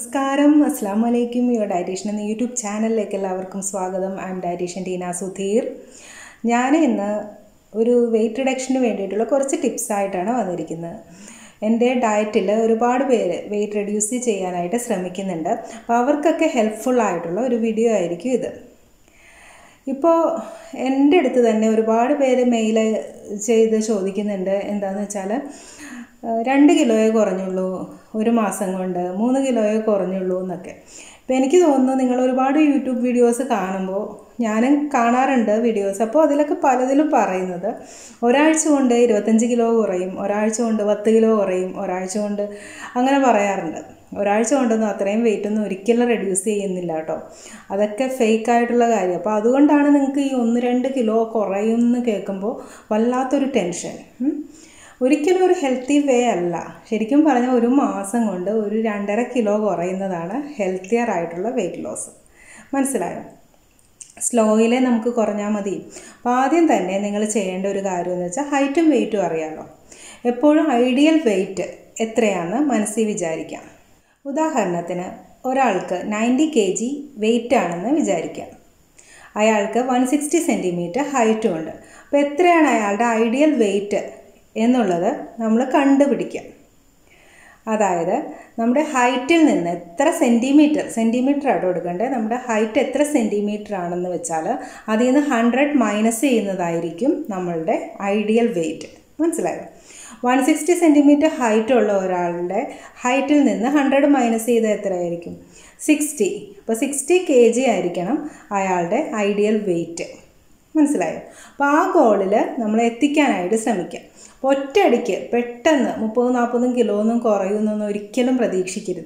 നമസ്കാരം അസ്സാം വലൈക്കും യുവർ ഡയറ്റീഷ്യൻ എന്ന യൂട്യൂബ് ചാനലിലേക്ക് എല്ലാവർക്കും സ്വാഗതം I'm dietitian Teena Sudheer ഞാൻ ഇന്ന് ഒരു വെയിറ്റ് റിഡക്ഷന് വേണ്ടിയിട്ടുള്ള കുറച്ച് ടിപ്സ് ആയിട്ടാണ് വന്നിരിക്കുന്നത് എൻ്റെ ഡയറ്റിൽ ഒരുപാട് പേര് വെയിറ്റ് റെഡ്യൂസ് ചെയ്യാനായിട്ട് ശ്രമിക്കുന്നുണ്ട് അപ്പോൾ അവർക്കൊക്കെ ഹെൽപ്ഫുൾ ആയിട്ടുള്ള ഒരു വീഡിയോ ആയിരിക്കും ഇത് ഇപ്പോൾ എൻ്റെ അടുത്ത് തന്നെ ഒരുപാട് പേര് മെയിൽ ചെയ്ത് ചോദിക്കുന്നുണ്ട് എന്താണെന്ന് വെച്ചാൽ രണ്ട് കിലോയെ കുറഞ്ഞുള്ളൂ ഒരു മാസം കൊണ്ട് മൂന്ന് കിലോയെ കുറഞ്ഞുള്ളൂ എന്നൊക്കെ ഇപ്പോൾ എനിക്ക് തോന്നുന്നു നിങ്ങൾ ഒരുപാട് യൂട്യൂബ് വീഡിയോസ് കാണുമ്പോൾ ഞാനും കാണാറുണ്ട് വീഡിയോസ് അപ്പോൾ അതിലൊക്കെ പലതിലും പറയുന്നത് ഒരാഴ്ച കൊണ്ട് ഇരുപത്തഞ്ച് കിലോ കുറയും ഒരാഴ്ച കൊണ്ട് പത്ത് കിലോ കുറയും ഒരാഴ്ച കൊണ്ട് അങ്ങനെ പറയാറുണ്ട് ഒരാഴ്ച കൊണ്ടൊന്നും അത്രയും വെയിറ്റ് ഒന്നും ഒരിക്കലും റെഡ്യൂസ് ചെയ്യുന്നില്ല കേട്ടോ അതൊക്കെ ഫേക്ക് ആയിട്ടുള്ള കാര്യം അപ്പോൾ അതുകൊണ്ടാണ് നിങ്ങൾക്ക് ഈ ഒന്ന് രണ്ട് കിലോ കുറയും എന്ന് കേൾക്കുമ്പോൾ വല്ലാത്തൊരു ടെൻഷൻ ഒരിക്കലും ഒരു ഹെൽത്തി വേ അല്ല ശരിക്കും പറഞ്ഞാൽ ഒരു മാസം കൊണ്ട് ഒരു രണ്ടര കിലോ കുറയുന്നതാണ് ഹെൽത്തിയർ ആയിട്ടുള്ള വെയിറ്റ് ലോസ് മനസ്സിലായോ സ്ലോയിലെ നമുക്ക് കുറഞ്ഞാൽ മതി അപ്പോൾ ആദ്യം തന്നെ നിങ്ങൾ ചെയ്യേണ്ട ഒരു കാര്യം എന്ന് വെച്ചാൽ ഹൈറ്റും വെയിറ്റും അറിയാമല്ലോ എപ്പോഴും ഐഡിയൽ വെയിറ്റ് എത്രയാണെന്ന് മനസ്സിൽ വിചാരിക്കാം ഉദാഹരണത്തിന് ഒരാൾക്ക് നയൻറ്റി കെ ജി വെയിറ്റ് ആണെന്ന് വിചാരിക്കാം അയാൾക്ക് വൺ സിക്സ്റ്റി സെൻറ്റിമീറ്റർ ഹൈറ്റും ഉണ്ട് അപ്പോൾ എത്രയാണ് അയാളുടെ ഐഡിയൽ വെയിറ്റ് എന്നുള്ളത് നമ്മൾ കണ്ടുപിടിക്കാം അതായത് നമ്മുടെ ഹൈറ്റിൽ നിന്ന് എത്ര സെൻറ്റിമീറ്റർ സെൻറ്റിമീറ്റർ ആയിട്ട് കൊടുക്കേണ്ടത് നമ്മുടെ ഹൈറ്റ് എത്ര സെൻറ്റിമീറ്റർ ആണെന്ന് വെച്ചാൽ അതിൽ നിന്ന് ഹൺഡ്രഡ് മൈനസ് ചെയ്യുന്നതായിരിക്കും നമ്മളുടെ ഐഡിയൽ വെയിറ്റ് മനസ്സിലായോ വൺ സിക്സ്റ്റി സെൻറ്റിമീറ്റർ ഹൈറ്റ് ഉള്ള ഒരാളുടെ ഹൈറ്റിൽ നിന്ന് ഹൺഡ്രഡ് മൈനസ് ചെയ്ത് എത്രയായിരിക്കും സിക്സ്റ്റി അപ്പോൾ സിക്സ്റ്റി കെ ജി ആയിരിക്കണം അയാളുടെ ഐഡിയൽ വെയിറ്റ് മനസ്സിലായോ അപ്പോൾ ആ ഗോളിൽ നമ്മൾ എത്തിക്കാനായിട്ട് ശ്രമിക്കാം അപ്പോൾ ഒറ്റയടിക്ക് പെട്ടെന്ന് മുപ്പത് നാൽപ്പതും കിലോ ഒന്നും കുറയുമെന്നൊന്നും ഒരിക്കലും പ്രതീക്ഷിക്കരുത്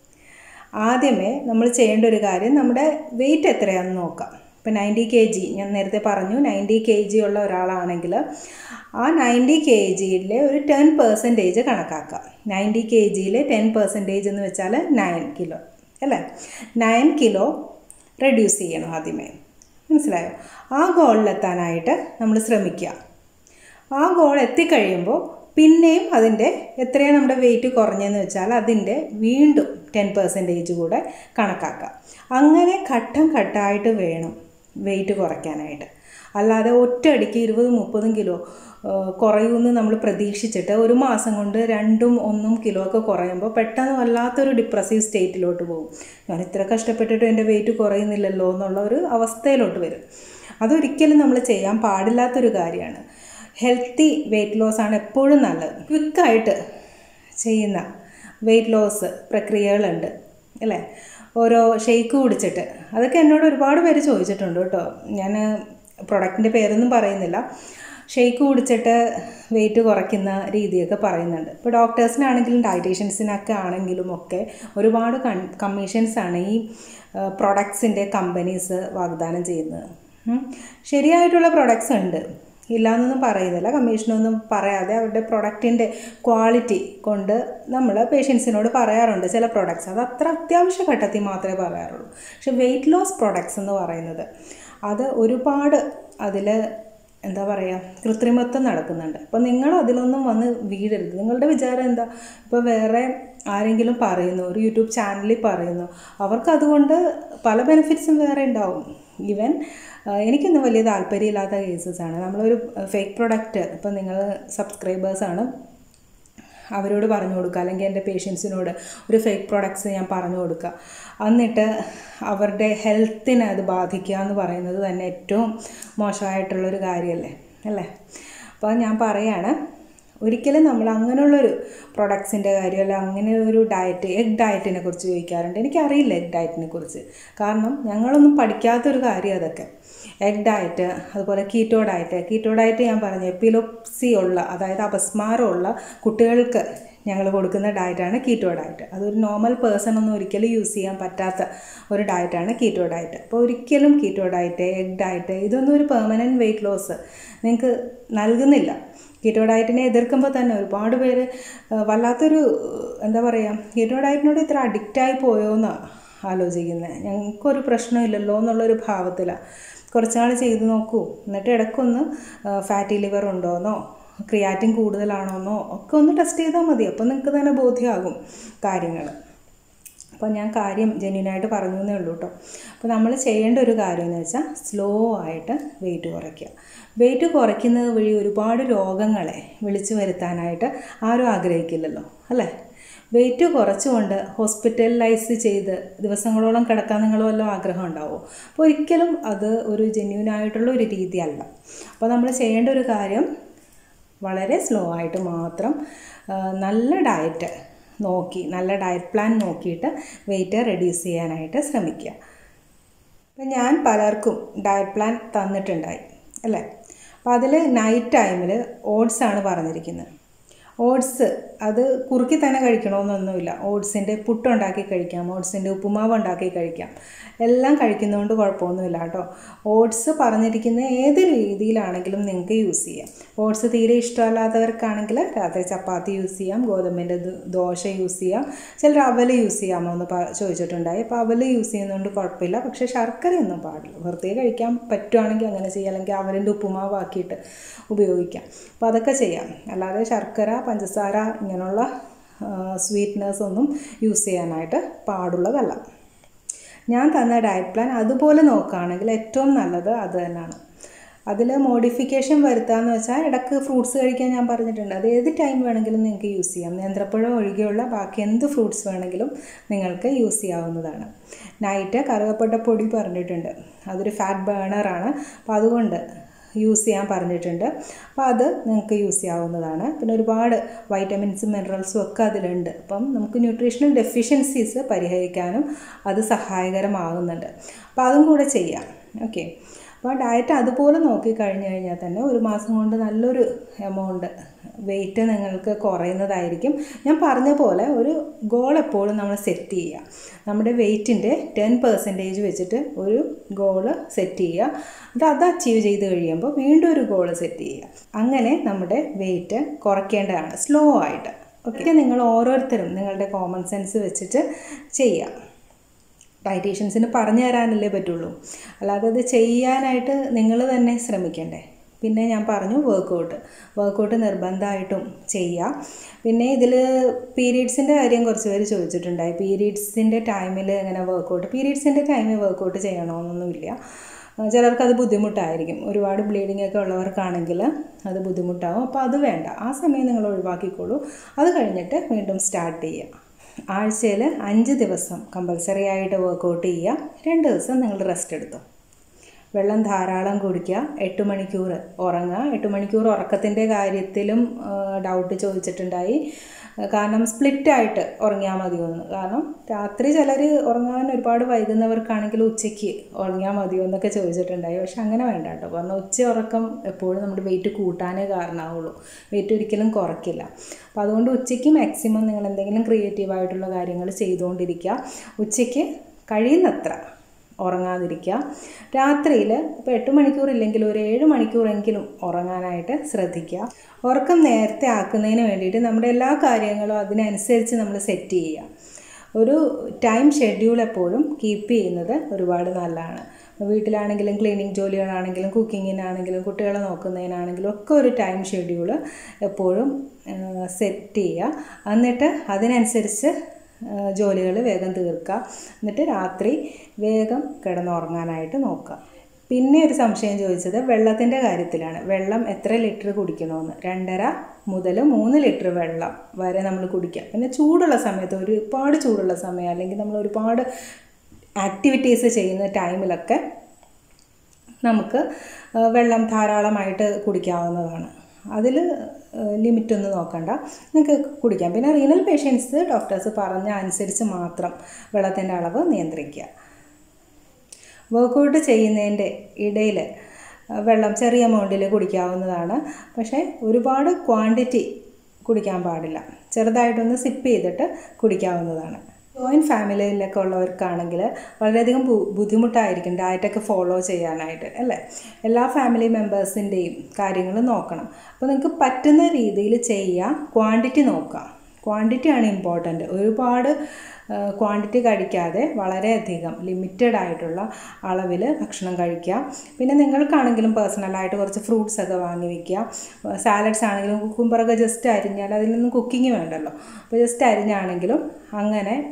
ആദ്യമേ നമ്മൾ ചെയ്യേണ്ട ഒരു കാര്യം നമ്മുടെ വെയിറ്റ് എത്രയാണെന്ന് നോക്കാം ഇപ്പോൾ നയൻറ്റി കെ ജി ഞാൻ നേരത്തെ പറഞ്ഞു നയൻറ്റി കെ ജി ഉള്ള ഒരാളാണെങ്കിൽ ആ നയൻറ്റി കെ ജിയിലെ ഒരു ടെൻ പെർസെൻറ്റേജ് കണക്കാക്കാം നയൻറ്റി കെ ജിയിലെ ടെൻ പെർസെൻറ്റേജ് എന്ന് വെച്ചാൽ നയൻ കിലോ അല്ലേ നയൻ കിലോ റെഡ്യൂസ് ചെയ്യണം ആദ്യമേ മനസ്സിലായോ ആ ഗോളിലെത്താനായിട്ട് നമ്മൾ ശ്രമിക്കുക ആ ഗോൾ എത്തിക്കഴിയുമ്പോൾ പിന്നെയും അതിൻ്റെ എത്രയാണ് നമ്മുടെ വെയിറ്റ് കുറഞ്ഞതെന്ന് വെച്ചാൽ അതിൻ്റെ വീണ്ടും ടെൻ പെർസെൻറ്റേജ് കൂടെ കണക്കാക്കാം അങ്ങനെ ഘട്ടം ഘട്ടമായിട്ട് വേണം വെയിറ്റ് കുറയ്ക്കാനായിട്ട് അല്ലാതെ ഒറ്റയടിക്ക് ഇരുപതും മുപ്പതും കിലോ കുറയുമെന്ന് നമ്മൾ പ്രതീക്ഷിച്ചിട്ട് ഒരു മാസം കൊണ്ട് രണ്ടും ഒന്നും കിലോ ഒക്കെ കുറയുമ്പോൾ പെട്ടെന്ന് വല്ലാത്തൊരു ഡിപ്രസീവ് സ്റ്റേറ്റിലോട്ട് പോകും ഞാൻ ഇത്ര കഷ്ടപ്പെട്ടിട്ട് എൻ്റെ വെയിറ്റ് കുറയുന്നില്ലല്ലോ എന്നുള്ള ഒരു അവസ്ഥയിലോട്ട് വരും അതൊരിക്കലും നമ്മൾ ചെയ്യാൻ പാടില്ലാത്തൊരു കാര്യമാണ് ഹെൽത്തി വെയിറ്റ് ലോസ് ആണ് എപ്പോഴും നല്ലത് ക്വിക്കായിട്ട് ചെയ്യുന്ന വെയിറ്റ് ലോസ് പ്രക്രിയകളുണ്ട് അല്ലേ ഓരോ ഷെയ്ക്ക് കുടിച്ചിട്ട് അതൊക്കെ എന്നോട് ഒരുപാട് പേര് ചോദിച്ചിട്ടുണ്ട് കേട്ടോ ഞാൻ പ്രൊഡക്റ്റിൻ്റെ പേരൊന്നും പറയുന്നില്ല ഷെയ്ക്ക് കുടിച്ചിട്ട് വെയിറ്റ് കുറയ്ക്കുന്ന രീതിയൊക്കെ പറയുന്നുണ്ട് ഇപ്പോൾ ഡോക്ടേഴ്സിനാണെങ്കിലും ഡയറ്റീഷ്യൻസിനൊക്കെ ആണെങ്കിലും ഒക്കെ ഒരുപാട് കൺ കമ്മീഷൻസാണ് ഈ പ്രൊഡക്ട്സിൻ്റെ കമ്പനീസ് വാഗ്ദാനം ചെയ്യുന്നത് ശരിയായിട്ടുള്ള പ്രൊഡക്ട്സ് ഉണ്ട് ഇല്ലയെന്നൊന്നും പറയുന്നില്ല കമ്മീഷനൊന്നും പറയാതെ അവരുടെ പ്രൊഡക്റ്റിൻ്റെ ക്വാളിറ്റി കൊണ്ട് നമ്മൾ പേഷ്യൻസിനോട് പറയാറുണ്ട് ചില പ്രൊഡക്ട്സ് അത് അത്ര അത്യാവശ്യ ഘട്ടത്തിൽ മാത്രമേ പറയാറുള്ളൂ പക്ഷെ വെയിറ്റ് ലോസ് പ്രൊഡക്ട്സ് എന്ന് പറയുന്നത് അത് ഒരുപാട് അതിൽ എന്താ പറയുക കൃത്രിമത്വം നടക്കുന്നുണ്ട് അപ്പോൾ നിങ്ങൾ അതിലൊന്നും വന്ന് വീഴരുത് നിങ്ങളുടെ വിചാരം എന്താ ഇപ്പോൾ വേറെ ആരെങ്കിലും പറയുന്നു ഒരു യൂട്യൂബ് ചാനലിൽ പറയുന്നു അവർക്ക് അതുകൊണ്ട് പല ബെനിഫിറ്റ്സും വേറെ ഉണ്ടാവും ഈവൻ എനിക്കൊന്നും വലിയ താല്പര്യമില്ലാത്ത കേസസാണ് നമ്മളൊരു ഫേക്ക് പ്രൊഡക്റ്റ് ഇപ്പോൾ നിങ്ങൾ സബ്സ്ക്രൈബേഴ്സാണ് അവരോട് പറഞ്ഞു കൊടുക്കുക അല്ലെങ്കിൽ എൻ്റെ പേഷ്യൻസിനോട് ഒരു ഫേക്ക് പ്രൊഡക്ട്സ് ഞാൻ പറഞ്ഞു കൊടുക്കുക എന്നിട്ട് അവരുടെ ഹെൽത്തിനെ അത് ബാധിക്കുക എന്ന് പറയുന്നത് തന്നെ ഏറ്റവും മോശമായിട്ടുള്ളൊരു കാര്യമല്ലേ അല്ലേ അപ്പോൾ ഞാൻ പറയാണ് ഒരിക്കലും നമ്മൾ അങ്ങനെയുള്ളൊരു പ്രൊഡക്ട്സിൻ്റെ കാര്യം അല്ല അങ്ങനെ ഒരു ഡയറ്റ് എഗ് ഡയറ്റിനെ കുറിച്ച് ചോദിക്കാറുണ്ട് എനിക്കറിയില്ല എഗ് ഡയറ്റിനെ കുറിച്ച് കാരണം ഞങ്ങളൊന്നും പഠിക്കാത്തൊരു കാര്യം അതൊക്കെ എഗ് ഡയറ്റ് അതുപോലെ കീറ്റോ ഡയറ്റ് കീറ്റോ ഡയറ്റ് ഞാൻ പറഞ്ഞു എപ്പിലോപ്സി ഉള്ള അതായത് അപസ്മാരമുള്ള കുട്ടികൾക്ക് ഞങ്ങൾ കൊടുക്കുന്ന ഡയറ്റാണ് കീറ്റോ ഡയറ്റ് അതൊരു നോർമൽ പേഴ്സൺ ഒന്നും ഒരിക്കലും യൂസ് ചെയ്യാൻ പറ്റാത്ത ഒരു ഡയറ്റാണ് കീറ്റോ ഡയറ്റ് അപ്പോൾ ഒരിക്കലും കീറ്റോ ഡയറ്റ് എഗ് ഡയറ്റ് ഇതൊന്നും ഒരു പെർമനൻറ്റ് വെയിറ്റ് ലോസ് നിങ്ങൾക്ക് നൽകുന്നില്ല കീറ്റോ ഡയറ്റിനെ എതിർക്കുമ്പോൾ തന്നെ ഒരുപാട് പേര് വല്ലാത്തൊരു എന്താ പറയുക കീറ്റോ ഡയറ്റിനോട് ഇത്ര അഡിക്റ്റായി പോയോ എന്നാണ് ആലോചിക്കുന്നത് ഞങ്ങൾക്കൊരു പ്രശ്നമില്ലല്ലോ എന്നുള്ളൊരു ഭാവത്തിലാണ് കുറച്ചാൾ ചെയ്ത് നോക്കൂ എന്നിട്ട് ഇടയ്ക്കൊന്ന് ഫാറ്റി ലിവർ ഉണ്ടോയെന്നോ ക്രിയാറ്റിൻ കൂടുതലാണോന്നോ ഒക്കെ ഒന്ന് ടെസ്റ്റ് ചെയ്താൽ മതി അപ്പോൾ നിങ്ങൾക്ക് തന്നെ ബോധ്യമാകും കാര്യങ്ങൾ അപ്പോൾ ഞാൻ കാര്യം ജെന്യൂനായിട്ട് പറഞ്ഞു എന്നേ ഉള്ളൂ കേട്ടോ അപ്പോൾ നമ്മൾ ചെയ്യേണ്ട ഒരു കാര്യം എന്ന് വെച്ചാൽ സ്ലോ ആയിട്ട് വെയിറ്റ് കുറയ്ക്കുക വെയിറ്റ് കുറയ്ക്കുന്നത് വഴി ഒരുപാട് രോഗങ്ങളെ വിളിച്ചു വരുത്താനായിട്ട് ആരും ആഗ്രഹിക്കില്ലല്ലോ അല്ലേ വെയിറ്റ് കുറച്ചുകൊണ്ട് ഹോസ്പിറ്റലൈസ് ചെയ്ത് ദിവസങ്ങളോളം കിടക്കാൻ നിങ്ങൾ വല്ലതും ആഗ്രഹം ഉണ്ടാവുമോ അപ്പോൾ ഒരിക്കലും അത് ഒരു ജെന്യൂനായിട്ടുള്ള ഒരു രീതിയല്ല അപ്പോൾ നമ്മൾ ചെയ്യേണ്ട ഒരു കാര്യം വളരെ സ്ലോ ആയിട്ട് മാത്രം ആ, നല്ല ഡയറ്റ് നോക്കി നല്ല ഡയറ്റ് പ്ലാൻ നോക്കിയിട്ട് വെയിറ്റ് റെഡ്യൂസ് ചെയ്യാനായിട്ട് ശ്രമിക്കുക അപ്പം ഞാൻ പലർക്കും ഡയറ്റ് പ്ലാൻ തന്നിട്ടുണ്ടായി അല്ലേ അപ്പോൾ അതിൽ നൈറ്റ് ടൈമിൽ ഓട്സ് ആണ് പറഞ്ഞിരിക്കുന്നത് ഓട്സ് അത് കുറുക്കി തന്നെ കഴിക്കണമെന്നൊന്നുമില്ല ഓട്സിൻ്റെ പുട്ടുണ്ടാക്കി കഴിക്കാം ഓട്സിൻ്റെ ഉപ്പുമാവ് ഉണ്ടാക്കി കഴിക്കാം എല്ലാം കഴിക്കുന്നതുകൊണ്ട് കുഴപ്പമൊന്നുമില്ല കേട്ടോ ഓട്സ് പറഞ്ഞിരിക്കുന്ന ഏത് രീതിയിലാണെങ്കിലും നിങ്ങൾക്ക് യൂസ് ചെയ്യാം ഓട്സ് തീരെ ഇഷ്ടമല്ലാത്തവർക്കാണെങ്കിൽ രാത്രി ചപ്പാത്തി യൂസ് ചെയ്യാം ഗോതമ്പിൻ്റെ ദ- ദോശ യൂസ് ചെയ്യാം ചിലർ അവൽ യൂസ് ചെയ്യാമോ എന്ന് പ- ചോദിച്ചിട്ടുണ്ടായി അപ്പോൾ അവൽ യൂസ് ചെയ്യുന്നതുകൊണ്ട് കുഴപ്പമില്ല പക്ഷേ ശർക്കരയൊന്നും പാടില്ല വെറുതെ കഴിക്കാൻ പറ്റുവാണെങ്കിൽ അങ്ങനെ ചെയ്യാം അല്ലെങ്കിൽ അവലിൻ്റെ ഉപ്പുമാവ് ആക്കിയിട്ട് ഉപയോഗിക്കാം അപ്പോൾ അതൊക്കെ ചെയ്യാം അല്ലാതെ ശർക്കര പഞ്ചസാര ഇങ്ങനെയുള്ള സ്വീറ്റ്നസ് ഒന്നും യൂസ് ചെയ്യാനായിട്ട് പാടുള്ളതല്ല ഞാൻ തന്ന ഡയറ്റ് പ്ലാൻ അതുപോലെ നോക്കുകയാണെങ്കിൽ ഏറ്റവും നല്ലത് അത് തന്നെയാണ് അതിൽ മോഡിഫിക്കേഷൻ വരുത്താമെന്ന് വെച്ചാൽ ഇടയ്ക്ക് ഫ്രൂട്ട്സ് കഴിക്കാൻ ഞാൻ പറഞ്ഞിട്ടുണ്ട് അത് ഏത് ടൈം വേണമെങ്കിലും നിങ്ങൾക്ക് യൂസ് ചെയ്യാം നേന്ത്രപ്പഴം ഒഴികെയുള്ള ബാക്കി എന്ത് ഫ്രൂട്ട്സ് വേണമെങ്കിലും നിങ്ങൾക്ക് യൂസ് ചെയ്യാവുന്നതാണ് നൈറ്റ് കറുകപ്പട്ട പൊടി പറഞ്ഞിട്ടുണ്ട് അതൊരു ഫാറ്റ് ബേണറാണ് അപ്പോൾ അതുകൊണ്ട് യൂസ് ചെയ്യാൻ പറഞ്ഞിട്ടുണ്ട് അപ്പോൾ അത് നിങ്ങൾക്ക് യൂസ് ചെയ്യാവുന്നതാണ് പിന്നെ ഒരുപാട് വൈറ്റമിൻസും മിനറൽസും ഒക്കെ അതിലുണ്ട് അപ്പം നമുക്ക് ന്യൂട്രീഷണൽ ഡെഫിഷ്യൻസീസ് പരിഹരിക്കാനും അത് സഹായകരമാകുന്നുണ്ട് അപ്പോൾ അതും കൂടെ ചെയ്യാം ഓക്കെ അപ്പോൾ ഡയറ്റ് അതുപോലെ നോക്കി കഴിഞ്ഞു കഴിഞ്ഞാൽ തന്നെ ഒരു മാസം കൊണ്ട് നല്ലൊരു എമൗണ്ട് വെയിറ്റ് നിങ്ങൾക്ക് കുറയുന്നതായിരിക്കും ഞാൻ പറഞ്ഞ പോലെ ഒരു ഗോൾ എപ്പോഴും നമ്മൾ സെറ്റ് ചെയ്യുക നമ്മുടെ വെയിറ്റിൻ്റെ ടെൻ പെർസെൻറ്റേജ് വെച്ചിട്ട് ഒരു ഗോള് സെറ്റ് ചെയ്യുക അത് അത് അച്ചീവ് ചെയ്ത് കഴിയുമ്പോൾ വീണ്ടും ഒരു ഗോള് സെറ്റ് ചെയ്യുക അങ്ങനെ നമ്മുടെ വെയിറ്റ് കുറയ്ക്കേണ്ടതാണ് സ്ലോ ആയിട്ട് ഓക്കെ നിങ്ങൾ ഓരോരുത്തരും നിങ്ങളുടെ കോമൺ സെൻസ് വെച്ചിട്ട് ചെയ്യുക ഡയറ്റീഷ്യൻസിന് പറഞ്ഞു തരാനല്ലേ പറ്റുള്ളൂ അല്ലാതെ അത് ചെയ്യാനായിട്ട് നിങ്ങൾ തന്നെ ശ്രമിക്കണ്ടേ പിന്നെ ഞാൻ പറഞ്ഞു വർക്കൗട്ട് വർക്കൗട്ട് നിർബന്ധമായിട്ടും ചെയ്യാം പിന്നെ ഇതിൽ പീരീഡ്സിൻ്റെ കാര്യം കുറച്ച് പേര് ചോദിച്ചിട്ടുണ്ടായി പീരീഡ്സിൻ്റെ ടൈമിൽ ഇങ്ങനെ വർക്കൗട്ട് പീരീഡ്സിൻ്റെ ടൈമിൽ വർക്കൗട്ട് ചെയ്യണമെന്നൊന്നുമില്ല ചിലർക്ക് അത് ബുദ്ധിമുട്ടായിരിക്കും ഒരുപാട് ബ്ലീഡിംഗ് ഒക്കെ ഉള്ളവർക്കാണെങ്കിൽ അത് ബുദ്ധിമുട്ടാവും അപ്പോൾ അത് വേണ്ട ആ സമയം നിങ്ങൾ ഒഴിവാക്കിക്കോളൂ അത് കഴിഞ്ഞിട്ട് വീണ്ടും സ്റ്റാർട്ട് ചെയ്യുക ആഴ്ചയിൽ അഞ്ച് ദിവസം കമ്പൽസറി ആയിട്ട് വർക്കൗട്ട് ചെയ്യുക രണ്ട് ദിവസം നിങ്ങൾ റെസ്റ്റ് എടുത്തു വെള്ളം ധാരാളം കുടിക്കുക എട്ട് മണിക്കൂർ ഉറങ്ങുക എട്ട് മണിക്കൂർ ഉറക്കത്തിൻ്റെ കാര്യത്തിലും ഡൗട്ട് ചോദിച്ചിട്ടുണ്ടായി കാരണം സ്പ്ലിറ്റായിട്ട് ഉറങ്ങിയാൽ മതിയോന്ന് കാരണം രാത്രി ചിലർ ഉറങ്ങാൻ ഒരുപാട് വൈകുന്നവർക്കാണെങ്കിൽ ഉച്ചയ്ക്ക് ഉറങ്ങിയാൽ മതിയോ എന്നൊക്കെ ചോദിച്ചിട്ടുണ്ടായി പക്ഷെ അങ്ങനെ വേണ്ട കേട്ടോ കാരണം ഉച്ച ഉറക്കം എപ്പോഴും നമ്മുടെ വെയിറ്റ് കൂട്ടാനേ കാരണമാവുള്ളൂ വെയിറ്റ് ഒരിക്കലും കുറയ്ക്കില്ല അപ്പോൾ അതുകൊണ്ട് ഉച്ചയ്ക്ക് മാക്സിമം നിങ്ങൾ എന്തെങ്കിലും ക്രിയേറ്റീവായിട്ടുള്ള കാര്യങ്ങൾ ചെയ്തുകൊണ്ടിരിക്കുക ഉച്ചയ്ക്ക് കഴിയുന്നത്ര ഉറങ്ങാതിരിക്കുക രാത്രിയിൽ ഇപ്പോൾ എട്ട് മണിക്കൂർ ഇല്ലെങ്കിൽ ഒരു ഏഴ് മണിക്കൂറെങ്കിലും ഉറങ്ങാനായിട്ട് ശ്രദ്ധിക്കുക ഉറക്കം നേരത്തെ ആക്കുന്നതിന് വേണ്ടിയിട്ട് നമ്മുടെ എല്ലാ കാര്യങ്ങളും അതിനനുസരിച്ച് നമ്മൾ സെറ്റ് ചെയ്യുക ഒരു ടൈം ഷെഡ്യൂൾ എപ്പോഴും കീപ്പ് ചെയ്യുന്നത് ഒരുപാട് നല്ലതാണ് വീട്ടിലാണെങ്കിലും ക്ലീനിങ് ജോലികളാണെങ്കിലും കുക്കിങ്ങിനാണെങ്കിലും കുട്ടികളെ നോക്കുന്നതിനാണെങ്കിലും ഒക്കെ ഒരു ടൈം ഷെഡ്യൂൾ എപ്പോഴും സെറ്റ് ചെയ്യുക എന്നിട്ട് അതിനനുസരിച്ച് ജോലികൾ വേഗം തീർക്കുക എന്നിട്ട് രാത്രി വേഗം കിടന്നുറങ്ങാനായിട്ട് നോക്കുക പിന്നെ ഒരു സംശയം ചോദിച്ചത് വെള്ളത്തിൻ്റെ കാര്യത്തിലാണ് വെള്ളം എത്ര ലിറ്റർ കുടിക്കണമെന്ന് രണ്ടര മുതൽ മൂന്ന് ലിറ്റർ വെള്ളം വരെ നമ്മൾ കുടിക്കുക പിന്നെ ചൂടുള്ള സമയത്ത് ഒരുപാട് ചൂടുള്ള സമയം അല്ലെങ്കിൽ നമ്മൾ ഒരുപാട് ആക്ടിവിറ്റീസ് ചെയ്യുന്ന ടൈമിലൊക്കെ നമുക്ക് വെള്ളം ധാരാളമായിട്ട് കുടിക്കാവുന്നതാണ് അതിൽ ലിമിറ്റൊന്നും നോക്കണ്ട നിങ്ങൾക്ക് കുടിക്കാം പിന്നെ റീനൽ പേഷ്യൻസ് ഡോക്ടേഴ്സ് പറഞ്ഞ അനുസരിച്ച് മാത്രം വെള്ളത്തിൻ്റെ അളവ് നിയന്ത്രിക്കുക വർക്കൗട്ട് ചെയ്യുന്നതിൻ്റെ ഇടയിൽ വെള്ളം ചെറിയ എമൗണ്ടിൽ കുടിക്കാവുന്നതാണ് പക്ഷേ ഒരുപാട് ക്വാണ്ടിറ്റി കുടിക്കാൻ പാടില്ല ചെറുതായിട്ടൊന്ന് സിപ്പ് ചെയ്തിട്ട് കുടിക്കാവുന്നതാണ് ജോയിൻറ്റ് ഫാമിലിയിലൊക്കെ ഉള്ളവർക്കാണെങ്കിൽ വളരെയധികം ബുദ്ധിമുട്ടായിരിക്കും ഡയറ്റൊക്കെ ഫോളോ ചെയ്യാനായിട്ട് അല്ലേ എല്ലാ ഫാമിലി മെമ്പേഴ്സിൻ്റെയും കാര്യങ്ങൾ നോക്കണം അപ്പോൾ നിങ്ങൾക്ക് പറ്റുന്ന രീതിയിൽ ചെയ്യുക ക്വാണ്ടിറ്റി നോക്കുക ക്വാണ്ടിറ്റിയാണ് ഇമ്പോർട്ടൻറ്റ് ഒരുപാട് ക്വാണ്ടിറ്റി കഴിക്കാതെ വളരെയധികം ലിമിറ്റഡ് ആയിട്ടുള്ള അളവിൽ ഭക്ഷണം കഴിക്കുക പിന്നെ നിങ്ങൾക്കാണെങ്കിലും പേഴ്സണലായിട്ട് കുറച്ച് ഫ്രൂട്ട്സ് ഒക്കെ വാങ്ങി വയ്ക്കുക സാലഡ്സ് ആണെങ്കിലും കുക്കുംബറൊക്കെ ജസ്റ്റ് അരിഞ്ഞാൽ അതിൽ നിന്നും കുക്കിംഗ് വേണ്ടല്ലോ അപ്പോൾ ജസ്റ്റ് അരിഞ്ഞാണെങ്കിലും അങ്ങനെ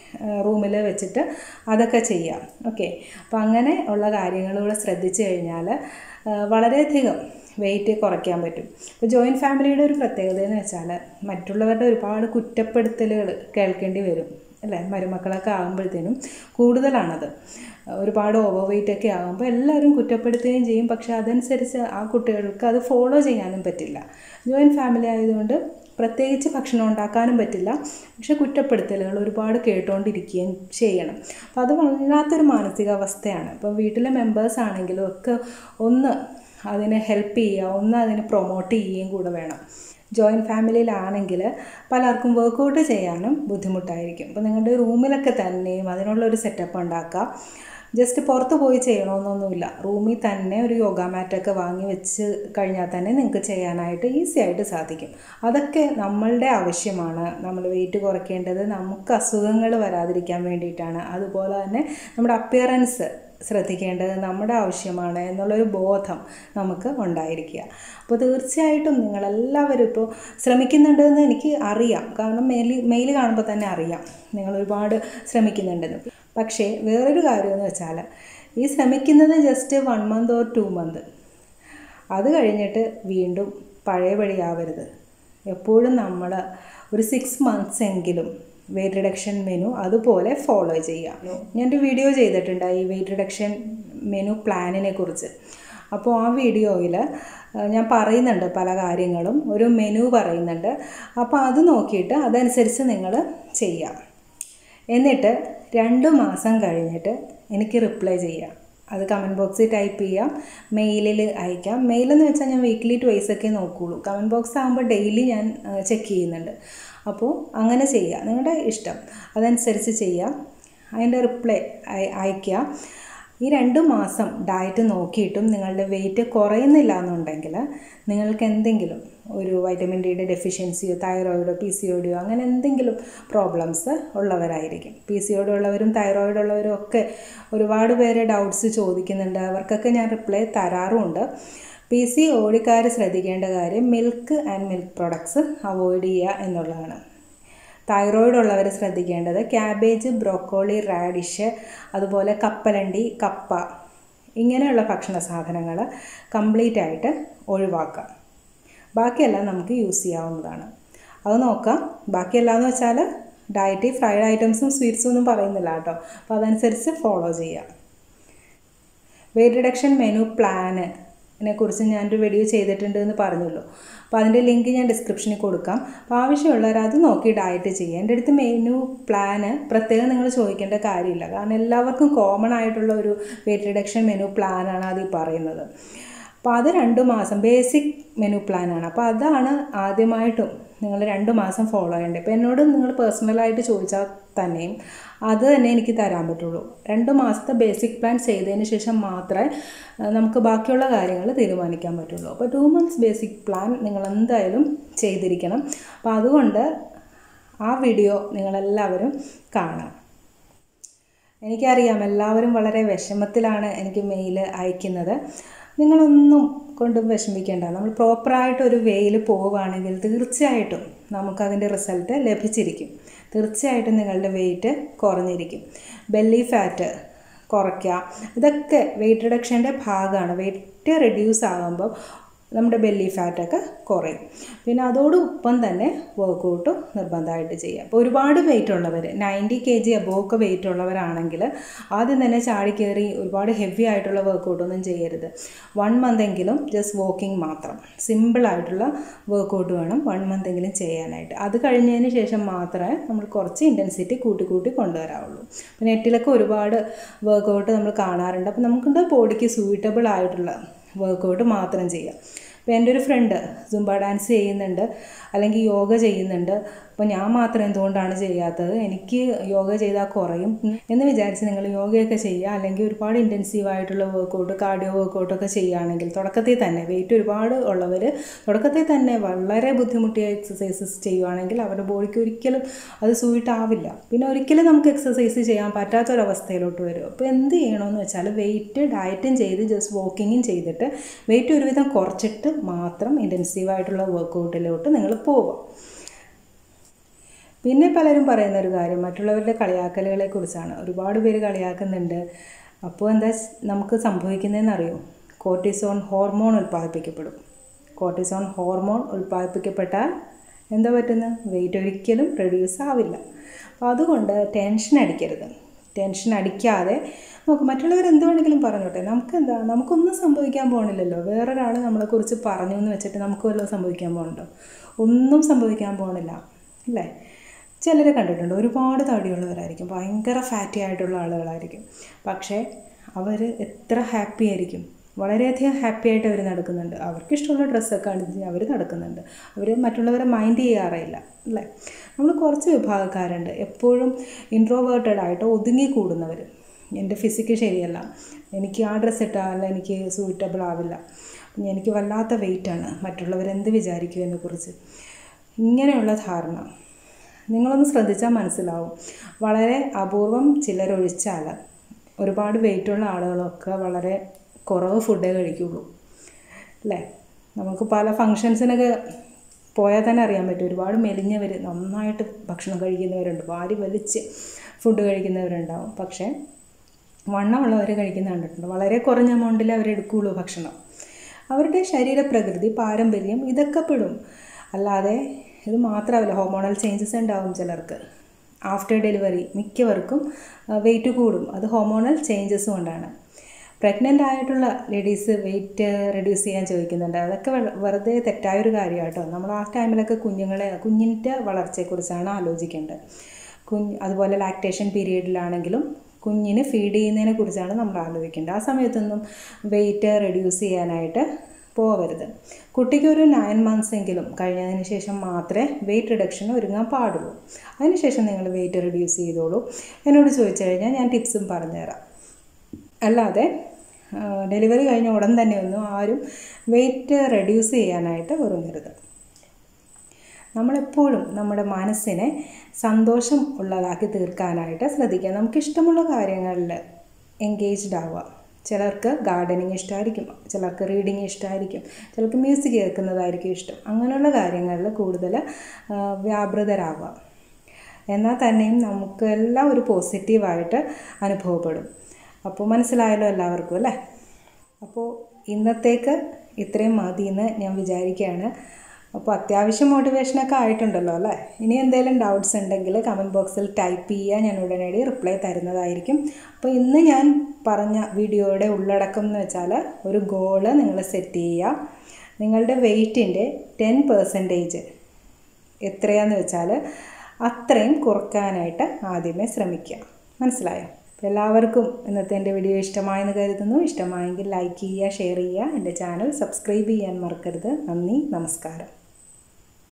റൂമിൽ വെച്ചിട്ട് അതൊക്കെ ചെയ്യാം ഓക്കെ അപ്പോൾ അങ്ങനെ ഉള്ള കാര്യങ്ങൾ ശ്രദ്ധിച്ചു കഴിഞ്ഞാൽ വളരെയധികം വെയിറ്റ് കുറയ്ക്കാൻ പറ്റും ഇപ്പോൾ ജോയിൻറ്റ് ഫാമിലിയുടെ ഒരു പ്രത്യേകത എന്ന് വെച്ചാൽ മറ്റുള്ളവരുടെ ഒരുപാട് കുറ്റപ്പെടുത്തലുകൾ കേൾക്കേണ്ടി വരും അല്ലേ മരുമക്കളൊക്കെ ആകുമ്പോഴത്തേനും കൂടുതലാണത് ഒരുപാട് ഓവർ വെയിറ്റ് ഒക്കെ ആകുമ്പോൾ എല്ലാവരും കുറ്റപ്പെടുത്തുകയും ചെയ്യും പക്ഷേ അതനുസരിച്ച് ആ കുട്ടികൾക്ക് അത് ഫോളോ ചെയ്യാനും പറ്റില്ല ജോയിൻറ്റ് ഫാമിലി ആയതുകൊണ്ട് പ്രത്യേകിച്ച് ഭക്ഷണം ഉണ്ടാക്കാനും പറ്റില്ല പക്ഷെ കുറ്റപ്പെടുത്തലുകൾ ഒരുപാട് കേട്ടുകൊണ്ടിരിക്കുകയും ചെയ്യണം അപ്പോൾ അത് വല്ലാത്തൊരു മാനസികാവസ്ഥയാണ് ഇപ്പോൾ വീട്ടിലെ മെമ്പേഴ്സ് ആണെങ്കിലും ഒക്കെ ഒന്ന് അതിനെ ഹെൽപ്പ് ചെയ്യുക ഒന്ന് അതിനെ പ്രൊമോട്ട് ചെയ്യുകയും കൂടെ വേണം ജോയിൻറ്റ് ഫാമിലിയിലാണെങ്കിൽ പലർക്കും വർക്കൗട്ട് ചെയ്യാനും ബുദ്ധിമുട്ടായിരിക്കും അപ്പോൾ നിങ്ങളുടെ റൂമിലൊക്കെ തന്നെയും അതിനുള്ളൊരു സെറ്റപ്പ് ഉണ്ടാക്കുക ജസ്റ്റ് പുറത്ത് പോയി ചെയ്യണമെന്നൊന്നുമില്ല റൂമിൽ തന്നെ ഒരു യോഗ മാറ്റൊക്കെ വാങ്ങി വെച്ച് കഴിഞ്ഞാൽ തന്നെ നിങ്ങൾക്ക് ചെയ്യാനായിട്ട് ഈസി ആയിട്ട് സാധിക്കും അതൊക്കെ നമ്മളുടെ ആവശ്യമാണ് നമ്മൾ വെയിറ്റ് കുറയ്ക്കേണ്ടത് നമുക്ക് അസുഖങ്ങൾ വരാതിരിക്കാൻ വേണ്ടിയിട്ടാണ് അതുപോലെ തന്നെ നമ്മുടെ അപ്പിയറൻസ് ശ്രദ്ധിക്കേണ്ടത് നമ്മുടെ ആവശ്യമാണ് എന്നുള്ളൊരു ബോധം നമുക്ക് ഉണ്ടായിരിക്കുക അപ്പോൾ തീർച്ചയായിട്ടും നിങ്ങളെല്ലാവരും ഇപ്പോൾ ശ്രമിക്കുന്നുണ്ടെന്ന് എനിക്ക് അറിയാം കാരണം മെയിൽ മെയിൽ കാണുമ്പോൾ തന്നെ അറിയാം നിങ്ങൾ ഒരുപാട് ശ്രമിക്കുന്നുണ്ടെന്ന് പക്ഷേ വേറൊരു കാര്യമെന്ന് വെച്ചാൽ ഈ ശ്രമിക്കുന്നത് just one month or two month അത് കഴിഞ്ഞിട്ട് വീണ്ടും പഴയപടിയാവരുത് എപ്പോഴും നമ്മൾ ഒരു സിക്സ് മന്ത്സ് എങ്കിലും വെയിറ്റ് റിഡക്ഷൻ മെനു അതുപോലെ ഫോളോ ചെയ്യുക ഞാനൊരു വീഡിയോ ചെയ്തിട്ടുണ്ട് ഈ വെയിറ്റ് റിഡക്ഷൻ മെനു പ്ലാനിനെ കുറിച്ച് അപ്പോൾ ആ വീഡിയോയിൽ ഞാൻ പറയുന്നുണ്ട് പല കാര്യങ്ങളും ഒരു മെനു പറയുന്നുണ്ട് അപ്പോൾ അത് നോക്കിയിട്ട് അതനുസരിച്ച് നിങ്ങൾ ചെയ്യാം എന്നിട്ട് രണ്ട് മാസം കഴിഞ്ഞിട്ട് എനിക്ക് റിപ്ലൈ ചെയ്യാം അത് കമൻറ്റ് ബോക്സിൽ ടൈപ്പ് ചെയ്യാം മെയിലിൽ അയക്കാം മെയിലെന്ന് വെച്ചാൽ ഞാൻ വീക്ക്ലി ട്വൈസ് ഒക്കെ നോക്കുകയുള്ളൂ കമൻറ്റ് ബോക്സ് ആകുമ്പോൾ ഡെയിലി ഞാൻ ചെക്ക് ചെയ്യുന്നുണ്ട് അപ്പോൾ അങ്ങനെ ചെയ്യുക നിങ്ങളുടെ ഇഷ്ടം അതനുസരിച്ച് ചെയ്യുക അതിൻ്റെ റിപ്ലൈ അയയ്ക്കുക ഈ രണ്ട് മാസം ഡയറ്റ് നോക്കിയിട്ടും നിങ്ങളുടെ വെയിറ്റ് കുറയുന്നില്ല എന്നുണ്ടെങ്കിൽ നിങ്ങൾക്ക് എന്തെങ്കിലും ഒരു വൈറ്റമിൻ ഡിയുടെ ഡെഫിഷ്യൻസിയോ തൈറോയിഡോ പി സി ഒഡിയോ അങ്ങനെ എന്തെങ്കിലും പ്രോബ്ലംസ് ഉള്ളവരായിരിക്കും പി സി ഒഡി ഉള്ളവരും തൈറോയിഡ് ഉള്ളവരും ഒക്കെ ഒരുപാട് പേര് ഡൗട്ട്സ് ചോദിക്കുന്നുണ്ട് അവർക്കൊക്കെ ഞാൻ റിപ്ലൈ തരാറുമുണ്ട് പി സി ഓടിക്കാർ ശ്രദ്ധിക്കേണ്ട കാര്യം milk and milk products avoid ചെയ്യുക എന്നുള്ളതാണ് തൈറോയിഡ് ഉള്ളവർ ശ്രദ്ധിക്കേണ്ടത് ക്യാബേജ് ബ്രോക്കോളി റാഡിഷ് അതുപോലെ കപ്പലണ്ടി കപ്പ ഇങ്ങനെയുള്ള ഭക്ഷണ സാധനങ്ങൾ കംപ്ലീറ്റ് ആയിട്ട് ഒഴിവാക്കാം ബാക്കിയെല്ലാം നമുക്ക് യൂസ് ചെയ്യാവുന്നതാണ് അത് നോക്കാം ബാക്കിയെല്ലാം എന്ന് വെച്ചാൽ ഡയറ്റ് ഫ്രൈഡ് ഐറ്റംസും സ്വീറ്റ്സും ഒന്നും പറയുന്നില്ല കേട്ടോ അപ്പോൾ അതനുസരിച്ച് ഫോളോ ചെയ്യാം വെയിറ്റ് റിഡക്ഷൻ മെനു പ്ലാന് കുറിച്ച് ഞാനൊരു വീഡിയോ ചെയ്തിട്ടുണ്ട് എന്ന് പറഞ്ഞല്ലോ അപ്പോൾ അതിൻ്റെ ലിങ്ക് ഞാൻ ഡിസ്ക്രിപ്ഷനിൽ കൊടുക്കാം അപ്പോൾ ആവശ്യമുള്ളവർ അത് നോക്കി ഡയറ്റ് ചെയ്യുക എൻ്റെ അടുത്ത് മെനു പ്ലാന് പ്രത്യേകം നിങ്ങൾ ചോദിക്കേണ്ട കാര്യമില്ല കാരണം എല്ലാവർക്കും കോമൺ ആയിട്ടുള്ള ഒരു വെയിറ്റ് റിഡക്ഷൻ മെനു പ്ലാനാണ് അതിൽ പറയുന്നത് അപ്പോൾ അത് രണ്ട് മാസം ബേസിക് മെനു പ്ലാനാണ് അപ്പോൾ അതാണ് ആദ്യമായിട്ടും നിങ്ങൾ രണ്ട് മാസം ഫോളോ ചെയ്യേണ്ടത് ഇപ്പോൾ എന്നോട് നിങ്ങൾ പേഴ്സണലായിട്ട് ചോദിച്ചാൽ തന്നെയും അത് തന്നെ എനിക്ക് തരാൻ പറ്റുള്ളൂ രണ്ട് മാസത്തെ ബേസിക് പ്ലാൻ ചെയ്തതിന് ശേഷം മാത്രമേ നമുക്ക് ബാക്കിയുള്ള കാര്യങ്ങൾ തീരുമാനിക്കാൻ പറ്റുള്ളൂ അപ്പോൾ ടു മന്ത്സ് ബേസിക് പ്ലാൻ നിങ്ങൾ എന്തായാലും ചെയ്തിരിക്കണം അപ്പോൾ അതുകൊണ്ട് ആ വീഡിയോ നിങ്ങളെല്ലാവരും കാണാം എനിക്കറിയാം എല്ലാവരും വളരെ വിഷമത്തിലാണ് എനിക്ക് മെയിൽ അയക്കുന്നത് നിങ്ങളൊന്നും കൊണ്ടും വിഷമിക്കേണ്ട നമ്മൾ പ്രോപ്പറായിട്ട് ഒരു വേയിൽ പോവുകയാണെങ്കിൽ തീർച്ചയായിട്ടും നമുക്കതിൻ്റെ റിസൾട്ട് ലഭിച്ചിരിക്കും തീർച്ചയായിട്ടും നിങ്ങളുടെ വെയിറ്റ് കുറഞ്ഞിരിക്കും ബെല്ലി ഫാറ്റ് കുറയ്ക്കുക ഇതൊക്കെ വെയിറ്റ് റിഡക്ഷൻ്റെ ഭാഗമാണ് വെയിറ്റ് റെഡ്യൂസ് ആകുമ്പോൾ നമ്മുടെ ബെല്ലി ഫാറ്റൊക്കെ കുറയും പിന്നെ അതോടൊപ്പം തന്നെ വർക്കൗട്ടും നിർബന്ധമായിട്ട് ചെയ്യുക അപ്പോൾ ഒരുപാട് വെയിറ്റ് ഉള്ളവർ നയൻറ്റി കെ ജി അബോവ് ഒക്കെ വെയിറ്റ് ഉള്ളവരാണെങ്കിൽ ആദ്യം തന്നെ ചാടി കയറി ഒരുപാട് ഹെവി ആയിട്ടുള്ള വർക്കൗട്ടൊന്നും ചെയ്യരുത് വൺ മന്ത് എങ്കിലും ജസ്റ്റ് വാക്കിംഗ് മാത്രം സിമ്പിളായിട്ടുള്ള വർക്കൗട്ട് വേണം വൺ മന്ത് എങ്കിലും ചെയ്യാനായിട്ട് അത് കഴിഞ്ഞതിന് ശേഷം മാത്രമേ നമ്മൾ കുറച്ച് ഇൻറ്റൻസിറ്റി കൂട്ടി കൂട്ടി കൊണ്ടുവരാവുള്ളൂ പിന്നെ നെറ്റിലൊക്കെ ഒരുപാട് വർക്കൗട്ട് നമ്മൾ കാണാറുണ്ട് അപ്പോൾ നമുക്കുണ്ട് ബോഡിക്ക് സൂയിറ്റബിൾ ആയിട്ടുള്ള വർക്കൗട്ട് മാത്രം ചെയ്യാം ഇപ്പോൾ എൻ്റെ ഒരു ഫ്രണ്ട് സുംബ ഡാൻസ് ചെയ്യുന്നുണ്ട് അല്ലെങ്കിൽ യോഗ ചെയ്യുന്നുണ്ട് അപ്പോൾ ഞാൻ മാത്രം എന്തുകൊണ്ടാണ് ചെയ്യാത്തത് എനിക്ക് യോഗ ചെയ്താൽ കുറയും എന്ന് വിചാരിച്ച് നിങ്ങൾ യോഗയൊക്കെ ചെയ്യുക അല്ലെങ്കിൽ ഒരുപാട് ഇൻറ്റൻസീവ് ആയിട്ടുള്ള വർക്കൗട്ട് കാർഡിയോ വർക്കൗട്ടൊക്കെ ചെയ്യുകയാണെങ്കിൽ തുടക്കത്തിൽ തന്നെ വെയിറ്റ് ഒരുപാട് ഉള്ളവർ തുടക്കത്തിൽ തന്നെ വളരെ ബുദ്ധിമുട്ടിയ എക്സസൈസസ് ചെയ്യുവാണെങ്കിൽ അവരുടെ ബോഡിക്ക് ഒരിക്കലും അത് സൂയിറ്റ് ആവില്ല പിന്നെ ഒരിക്കലും നമുക്ക് എക്സസൈസ് ചെയ്യാൻ പറ്റാത്തൊരവസ്ഥയിലോട്ട് വരും അപ്പോൾ എന്ത് ചെയ്യണമെന്ന് വെച്ചാൽ വെയിറ്റ് ഡയറ്റും ചെയ്ത് ജസ്റ്റ് വാക്കിങ്ങും ചെയ്തിട്ട് വെയിറ്റ് ഒരുവിധം കുറച്ചിട്ട് മാത്രം ഇൻറ്റൻസീവ് ആയിട്ടുള്ള വർക്കൗട്ടിലോട്ട് നിങ്ങൾ പോവുക പിന്നെ പലരും പറയുന്ന ഒരു കാര്യം മറ്റുള്ളവരുടെ കളിയാക്കലുകളെ കുറിച്ചാണ് ഒരുപാട് പേര് കളിയാക്കുന്നുണ്ട് അപ്പോൾ എന്താ നമുക്ക് സംഭവിക്കുന്നതെന്ന് അറിയോ കോർട്ടിസോൺ ഹോർമോൺ ഉൽപ്പാദിപ്പിക്കപ്പെടും കോർട്ടിസോൺ ഹോർമോൺ ഉൽപ്പാദിപ്പിക്കപ്പെട്ടാൽ എന്താ പറ്റുന്നത് വെയിറ്റ് ഒരിക്കലും റെഡ്യൂസ് ആവില്ല അപ്പോൾ അതുകൊണ്ട് ടെൻഷൻ അടിക്കരുത് ടെൻഷൻ അടിക്കാതെ നമുക്ക് മറ്റുള്ളവർ എന്ത് വേണമെങ്കിലും പറഞ്ഞോട്ടെ നമുക്ക് എന്താ നമുക്കൊന്നും സംഭവിക്കാൻ പോകണില്ലല്ലോ വേറൊരാൾ നമ്മളെക്കുറിച്ച് പറഞ്ഞു എന്ന് വെച്ചിട്ട് നമുക്ക് വല്ലതും സംഭവിക്കാൻ പോകുന്നുണ്ടോ ഒന്നും സംഭവിക്കാൻ പോകണില്ല അല്ലേ ചിലരെ കണ്ടിട്ടുണ്ട് ഒരുപാട് തടിയുള്ളവരായിരിക്കും ഭയങ്കര ഫാറ്റി ആയിട്ടുള്ള ആളുകളായിരിക്കും പക്ഷേ അവർ എത്ര ഹാപ്പി ആയിരിക്കും വളരെയധികം ഹാപ്പി ആയിട്ട് അവർ നടക്കുന്നുണ്ട് അവർക്ക് ഇഷ്ടമുള്ള ഡ്രസ്സൊക്കെ അണിഞ്ഞ് അവർ നടക്കുന്നുണ്ട് അവർ മറ്റുള്ളവരെ മൈൻഡ് ചെയ്യാറില്ല അല്ലേ നമ്മൾ കുറച്ച് വിഭാഗക്കാരുണ്ട് എപ്പോഴും ഇൻട്രോവേർട്ടഡ് ആയിട്ട് ഒതുങ്ങി കൂടുന്നവർ എൻ്റെ ഫിസിക്ക് ശരിയല്ല എനിക്ക് ആ ഡ്രസ്സ് ഇട്ടാൽ എനിക്ക് സൂറ്റബിൾ ആവില്ല എനിക്ക് വല്ലാത്ത വെയിറ്റാണ് മറ്റുള്ളവരെന്ത് വിചാരിക്കും എന്നെക്കുറിച്ച് ഇങ്ങനെയുള്ള ധാരണ നിങ്ങളൊന്ന് ശ്രദ്ധിച്ചാൽ മനസ്സിലാവും വളരെ അപൂർവം ചിലരൊഴിച്ചാൽ ഒരുപാട് വെയിറ്റുള്ള ആളുകളൊക്കെ വളരെ കുറവ് ഫുഡേ കഴിക്കുള്ളൂ അല്ലേ നമുക്ക് പല ഫങ്ഷൻസിനൊക്കെ പോയാൽ തന്നെ അറിയാൻ പറ്റും ഒരുപാട് മെലിഞ്ഞവർ നന്നായിട്ട് ഭക്ഷണം കഴിക്കുന്നവരുണ്ട് വാരി വലിച്ച് ഫുഡ് കഴിക്കുന്നവരുണ്ടാവും പക്ഷേ വണ്ണമുള്ളവർ കഴിക്കുന്ന കണ്ടിട്ടുണ്ട് വളരെ കുറഞ്ഞ എമൗണ്ടിൽ അവരെടുക്കുകയുള്ളൂ ഭക്ഷണം അവരുടെ ശരീരപ്രകൃതി പാരമ്പര്യം ഇതൊക്കെ പെടും അല്ലാതെ ഇത് മാത്രമല്ല ഹോർമോണൽ ചേഞ്ചസ് ഉണ്ടാവും ചിലർക്ക് ആഫ്റ്റർ ഡെലിവറി മിക്കവർക്കും വെയിറ്റ് കൂടും അത് ഹോർമോണൽ ചേഞ്ചസ് കൊണ്ടാണ് പ്രഗ്നൻ്റ് ആയിട്ടുള്ള ലേഡീസ് വെയിറ്റ് റെഡ്യൂസ് ചെയ്യാൻ ചോദിക്കുന്നുണ്ട് അതൊക്കെ വെറുതെ തെറ്റായൊരു കാര്യമാണ് കേട്ടോ നമ്മൾ ആ ടൈമിലൊക്കെ കുഞ്ഞുങ്ങളെ കുഞ്ഞിൻ്റെ വളർച്ചയെക്കുറിച്ചാണ് ആലോചിക്കേണ്ടത് കുഞ്ഞ് അതുപോലെ ലാക്ടേഷൻ പീരീഡിലാണെങ്കിലും കുഞ്ഞിന് ഫീഡ് ചെയ്യുന്നതിനെ കുറിച്ചാണ് നമ്മൾ ആലോചിക്കേണ്ടത് ആ സമയത്തൊന്നും വെയിറ്റ് റെഡ്യൂസ് ചെയ്യാനായിട്ട് പോവരുത് കുട്ടിക്ക് ഒരു നയൻ മന്ത്സ് എങ്കിലും കഴിഞ്ഞതിന് ശേഷം മാത്രമേ വെയിറ്റ് റിഡക്ഷന് ഒരുങ്ങാൻ പാടുള്ളൂ അതിനുശേഷം നിങ്ങൾ വെയിറ്റ് റെഡ്യൂസ് ചെയ്തോളൂ എന്നോട് ചോദിച്ചു കഴിഞ്ഞാൽ ഞാൻ ടിപ്സും പറഞ്ഞുതരാം അല്ലാതെ ഡെലിവറി കഴിഞ്ഞ ഉടൻ തന്നെ ഒന്നും ആരും വെയിറ്റ് റെഡ്യൂസ് ചെയ്യാനായിട്ട് ഒരുങ്ങരുത് നമ്മളെപ്പോഴും നമ്മുടെ മനസ്സിനെ സന്തോഷം ഉള്ളതാക്കി തീർക്കാനായിട്ട് ശ്രദ്ധിക്കുക നമുക്കിഷ്ടമുള്ള കാര്യങ്ങളിൽ എൻഗേജ്ഡ് ആവുക ചിലർക്ക് ഗാർഡനിങ് ഇഷ്ടമായിരിക്കും ചിലർക്ക് റീഡിങ് ഇഷ്ടമായിരിക്കും ചിലർക്ക് മ്യൂസിക് കേൾക്കുന്നതായിരിക്കും ഇഷ്ടം അങ്ങനെയുള്ള കാര്യങ്ങളിൽ കൂടുതൽ വ്യാപൃതരാകുക എന്നാൽ തന്നെയും നമുക്ക് എല്ലാം ഒരു പോസിറ്റീവായിട്ട് അനുഭവപ്പെടും അപ്പോൾ മനസ്സിലായല്ലോ എല്ലാവർക്കും അല്ലേ അപ്പോൾ ഇന്നത്തേക്ക് ഇത്രയും മതി എന്ന് ഞാൻ വിചാരിക്കുകയാണ് അപ്പോൾ അത്യാവശ്യം മോട്ടിവേഷനൊക്കെ ആയിട്ടുണ്ടല്ലോ അല്ലേ ഇനി എന്തെങ്കിലും ഡൗട്ട്സ് ഉണ്ടെങ്കിൽ കമൻറ്റ് ബോക്സിൽ ടൈപ്പ് ചെയ്യുക ഞാൻ ഉടനടി റിപ്ലൈ തരുന്നതായിരിക്കും അപ്പോൾ ഇന്ന് ഞാൻ പറഞ്ഞ വീഡിയോയുടെ ഉള്ളടക്കം എന്ന് വെച്ചാൽ ഒരു ഗോള് നിങ്ങൾ സെറ്റ് ചെയ്യുക നിങ്ങളുടെ വെയ്റ്റിൻ്റെ ടെൻ പെർസെൻറ്റേജ് എത്രയാന്ന് വെച്ചാൽ അത്രയും കുറക്കാനായിട്ട് ആദ്യമേ ശ്രമിക്കുക മനസ്സിലായോ അപ്പോൾ എല്ലാവർക്കും ഇന്നത്തെ എൻ്റെ വീഡിയോ ഇഷ്ടമായെന്ന് കരുതുന്നു ഇഷ്ടമായെങ്കിൽ ലൈക്ക് ചെയ്യുക ഷെയർ ചെയ്യുക എൻ്റെ ചാനൽ സബ്സ്ക്രൈബ് ചെയ്യാൻ മറക്കരുത് നന്ദി നമസ്കാരം